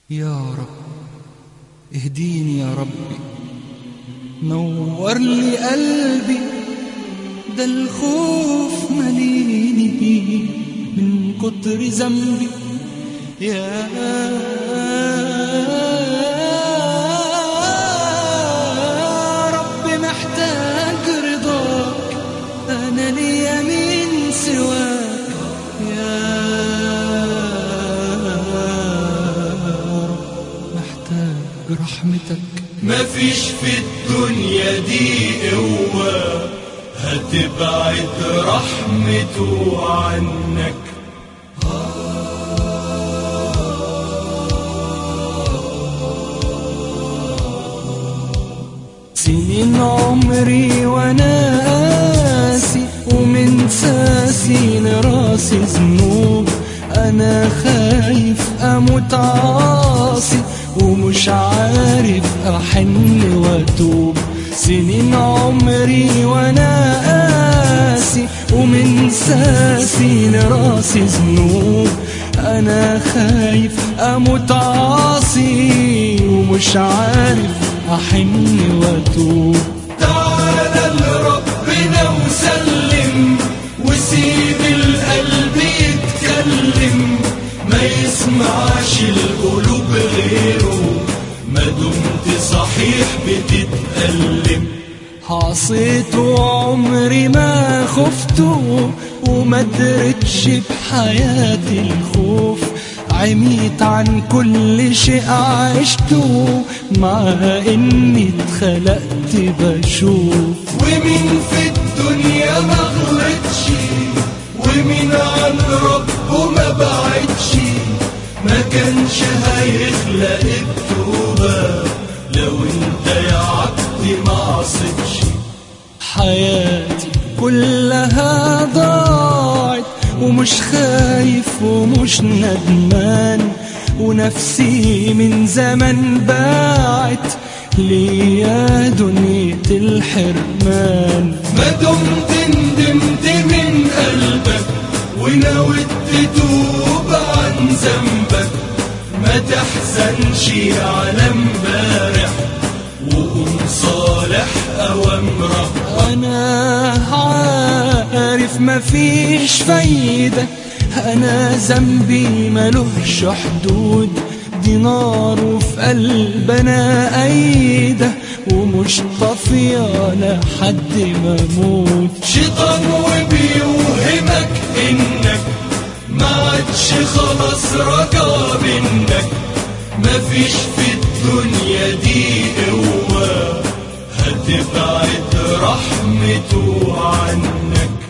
يا رب اهديني يا ربي نور لي قلبي ده الخوف مليني من كتر ذنبي يا رب محتاج رضاك انا ليا من سواك يا رب محتاج رحمتك مفيش في الدنيا دي قوة هتبعد رحمته عنك سنين عمري وانا قاسي ومن ساسي لراسي ذنوب انا خايف اموت عاصي ومش عارف احن واتوب سنين عمري وانا قاسي ومن ساسي لراسي ذنوب انا خايف اموت عاصي ومش عارف احن واتوب تعالى لربنا وسلم وسيب القلب يتكلم ما يسمعش القلوب غيره ما دمت صحيح بتتألم حصيت عمري ما خفته وما درتش بحياتي الخوف عميت عن كل شيء عشته مع اني اتخلقت بشوف ومين في الدنيا ما غلطش ومين عن ربه ما بعدش ما كانش هيخلق التوبة لو انت يا عبدي ما عصيتش حياتي كلها ضاعت ومش خايف ومش ندمان ونفسي من زمن باعت ليا دنيا الحرمان ما دمت ندمت من قلبك ونويت تتوب عن ذنبك ما تحزنش على امبارح وقوم صالح اوامره انا عارف مفيش فايدة انا ذنبي ملوش حدود دي نار وفي قلبنا ايدة ومش طافية لحد ما اموت شيطان وبيوهمك انك ما عادش خلاص رجا منك مفيش في الدنيا دي قوة هتبعد رحمته عنك